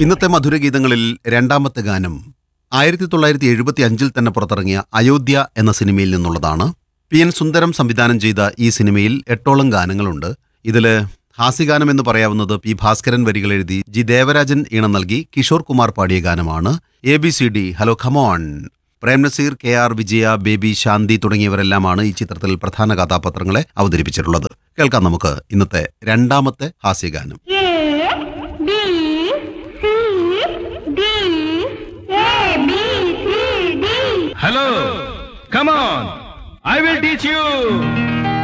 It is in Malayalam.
ഇന്നത്തെ മധുരഗീതങ്ങളിൽ രണ്ടാമത്തെ ഗാനം ആയിരത്തി തൊള്ളായിരത്തി എഴുപത്തി അഞ്ചിൽ തന്നെ പുറത്തിറങ്ങിയ അയോധ്യ എന്ന സിനിമയിൽ നിന്നുള്ളതാണ് പി എൻ സുന്ദരം സംവിധാനം ചെയ്ത ഈ സിനിമയിൽ എട്ടോളം ഗാനങ്ങളുണ്ട് ഇതില് ഹാസ്യഗാനം എന്ന് പറയാവുന്നത് പി ഭാസ്കരൻ വരികൾ എഴുതി ജി ദേവരാജൻ ഈണം നൽകി കിഷോർ കുമാർ പാടിയ ഗാനമാണ് A B C D hello come on Prem Nazir K R Vijaya Baby Shanthi തുടങ്ങിയവരെല്ലാമാണ് ഈ ചിത്രത്തിൽ പ്രധാന കഥാപാത്രങ്ങളെ അവതരിപ്പിച്ചിട്ടുള്ളത് കേൾക്കാം നമുക്ക് ഇന്നത്തെ രണ്ടാമത്തെ ഹാസ്യഗാനം ഏ